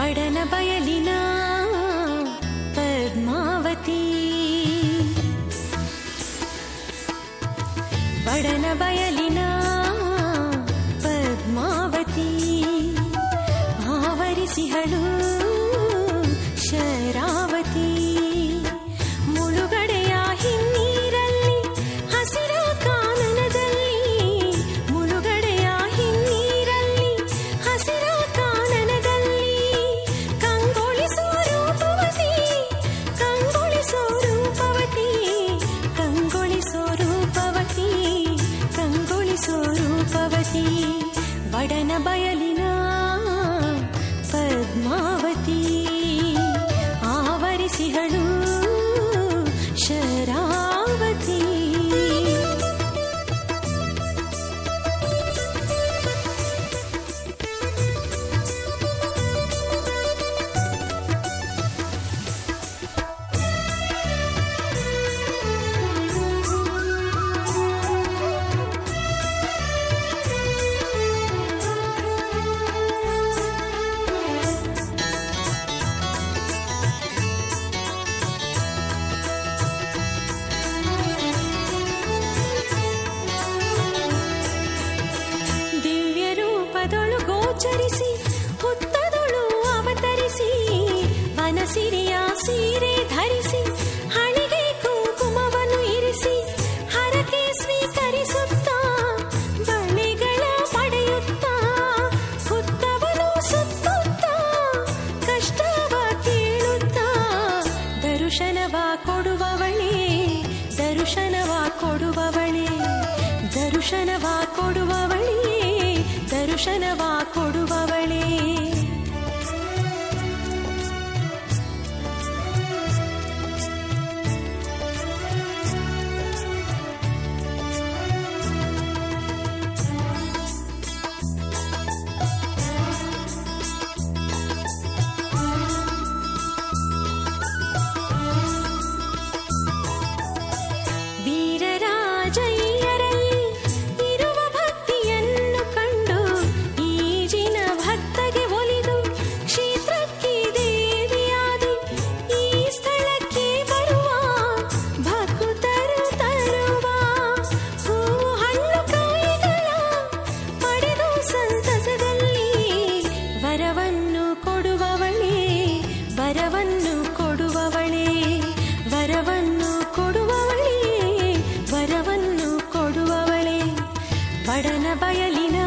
ಬಡನ ಬಯಲಿನ ಪದ್ಮಾವತಿ ಬಡನ ಬಯಲಿನ ಪದ್ಮಾವತಿ ಆವರಿಸಿಹಳು ಶರಾವತಿ ಮುಳುಗಡೆಯ ಹಿನ್ನೀರಲ್ಲಿ ಹಸಿರ ಕಾನನದಲ್ಲಿ ಮುಳುಗಡೆಯ ಹಿನ್ನೀರಲ್ಲಿ ಹಸಿರ ಕಾನನದಲ್ಲಿ ಕಂಗೊಳಿಸೋ ರೂಪವತಿ ಕಂಗೊಳಿಸೋ ರೂಪವತಿ ಕಂಗೊಳಿಸೋ ರೂಪವತಿ ಕಂಗೊಳಿಸೋ ರೂಪವತಿ ಬಡನ ಬಯಲಿನ ಪದ್ಮಾವತಿ ಆವರಿಸಿಹಳು ಶರಾವತಿ ದಿವ್ಯ ರೂಪದೊಳು ಗೋಚರಿಸಿ ಹುತ್ತದೊಳು ಅವತರಿಸಿ ವನಸಿರಿಯ ಸೀರೆ ಧರಿಸಿ ಹಣಿಗೆ ಕುಂಕುಮವನ್ನು ಇರಿಸಿ ಹರಕೆ ಸ್ವೀಕರಿಸುತ್ತಾ ಬಳೆಗಳ ಪಡೆಯುತ್ತಾ ಹುತ್ತವನು ಸುತ್ತುತ್ತಾ ಕಷ್ಟವ ಕೇಳುತ್ತಾ ದರುಶನವ ಕೊಡುವವಳೇ ದರುಶನವ ಕೊಡುವವಳೇ ದರುಶನವ ಕೊಡುವವಳೇ ದರುಶನವ ಕೊಡುವವಳೇ ವೀರರಾಜಯ್ಯರಲ್ಲಿ ಇರುವ ಭಕ್ತಿಯನ್ನು ಕಂಡು ಈಜಿನ ಭಕ್ತಗೆ ಒಲಿದು ಕ್ಷೇತ್ರಕ್ಕೆ ದೇವಿಯಾದಿ ಈ ಸ್ಥಳಕ್ಕೆ ಬರುವ ಭಕ್ತರು ತರುವ ಹೂ ಹಣ್ಣು ಕಾಯಿಗಳ ಪಡೆದು ಸಂತಸದಲ್ಲಿ ವರವನ್ನು ಕೊಡುವವಳೇ ವರವನ್ನು ಕೊಡುವವಳೇ ವರವನ್ನು ಕೊಡುವವಳೇ ವರವನ್ನು ಕೊಡುವವಳೇ ಬಡನ ಬಯಲಿನ